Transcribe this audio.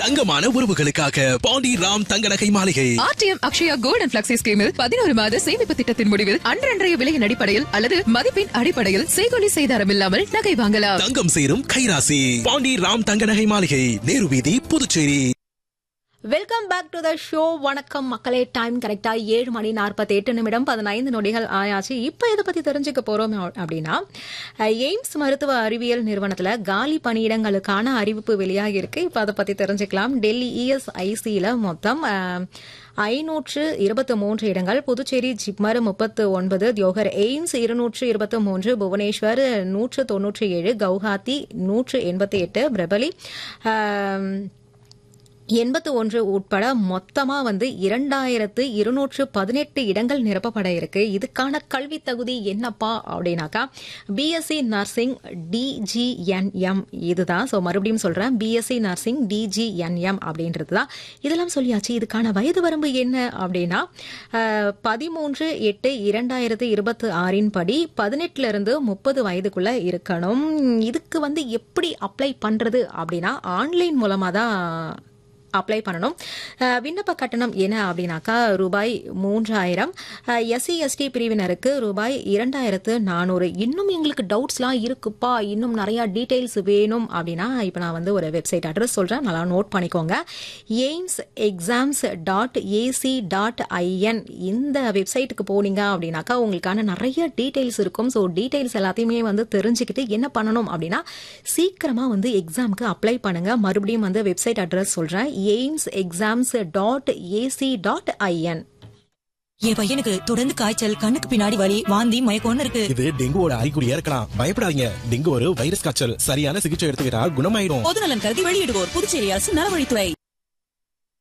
தங்கமான உறவுகளுக்காக Pandi Ram Thanga Nagai Maligai RTM Akshaya gold and flexi ஸ்கீமில் பதினோரு மாத சேமிப்பு திட்டத்தின் முடிவில் அன்றன்றைய விலையின் அடிப்படையில் அல்லது மதிப்பின் அடிப்படையில் செய்கொலி செய்தாரம் இல்லாமல் நகை வாங்கலாம் தங்கம் சேரும் கைராசி பாண்டி ராம் தங்க நகை மாளிகை நேரு வீதி Puducherry welcome back to the show வணக்கம் மக்களே டைம் கரெக்டா ஏழு மணி நாற்பத்தி எட்டு நிமிடம் பதினைந்து நொடிகள் ஆயாச்சு இப்போ எதை பத்தி தெரிஞ்சுக்க போறோம் அப்படின்னா அஹ், எய்ம்ஸ் மருத்துவ அறிவியல் நிறுவனத்துல காலி பணியிடங்களுக்கான அறிவிப்பு வெளியாகி இருக்கு இப்போ அதை பத்தி தெரிஞ்சுக்கலாம் டெல்லி இஎஸ்ஐசியில மொத்தம் அஹ், ஐநூற்று இருபத்தி மூன்று இடங்கள் புதுச்சேரி ஜிப்மர் முப்பத்து ஒன்பது தியோகர் எய்ம்ஸ் இருநூற்று இருபத்தி மூன்று புவனேஸ்வர் நூற்று தொன்னூற்றி ஏழு கவுஹாத்தி நூற்று எண்பத்தி எட்டு பிரபலி அஹ், எண்பத்து ஒன்று உட்பட மொத்தமா வந்து இரண்டாயிரத்து இருநூற்று பதினெட்டு இடங்கள் நிரப்பப்பட இருக்கு இதுக்கான கல்வி தகுதி என்னப்பா அப்படின்னாக்கா பிஎஸ்சி நர்சிங் டிஜிஎன்எம் இதுதான் ஸோ மறுபடியும் சொல்றேன் பிஎஸ்சி நர்சிங் டிஜிஎன்எம் அப்படின்றது தான் இதெல்லாம் சொல்லியாச்சு இதுக்கான வயது வரம்பு என்ன அப்படின்னா அஹ், பதிமூன்று எட்டு இரண்டாயிரத்து இருபத்தி ஆறின் படி பதினெட்டுல இருந்து முப்பது வயதுக்குள்ள இருக்கணும் இதுக்கு வந்து எப்படி அப்ளை பண்றது அப்படின்னா ஆன்லைன் மூலமா தான் அப்ளை பண்ணணும் அஹ், விண்ணப்ப கட்டணம் என்ன அப்படின்னாக்கா ரூபாய் மூன்றாயிரம் எஸ்சி எஸ்டி பிரிவினருக்கு ரூபாய் இரண்டாயிரத்து நானூறு இன்னும் எங்களுக்கு டவுட்ஸ்லாம் இருக்குப்பா இன்னும் நிறைய டீடைல்ஸ் வேணும் அப்படின்னா இப்போ நான் வந்து ஒரு வெப்சைட் அட்ரஸ் சொல்கிறேன் நல்லா நோட் பண்ணிக்கோங்க AIIMS exams dot AC dot IN இந்த வெப்சைட்டுக்கு போனீங்க அப்படின்னாக்கா உங்களுக்கான நிறைய டீடைல்ஸ் இருக்கும் ஸோ டீடைல்ஸ் எல்லாத்தையுமே வந்து தெரிஞ்சுக்கிட்டு என்ன பண்ணணும் அப்படின்னா சீக்கிரமா வந்து எக்ஸாமுக்கு அப்ளை பண்ணுங்க மறுபடியும் வந்து வெப்சைட் அட்ரஸ் சொல்றேன் AIIMS exams dot AC dot IN என் பையனுக்கு தொடர்ந்து காய்ச்சல் கண்ணுக்கு பின்னாடி வலி வாந்தி மயக்கம்னு இருக்கு இது டெங்குவோட அறிகுறியா இருக்கலாம் பயப்படாதீங்க டெங்கு ஒரு வைரஸ் காய்ச்சல் சரியான சிகிச்சை எடுத்துக்கிட்டா குணமாயிடும் பொதுநலன் கருதி வெளியிடுவோர் புதுச்சேரி அரசு நலவழித்துறை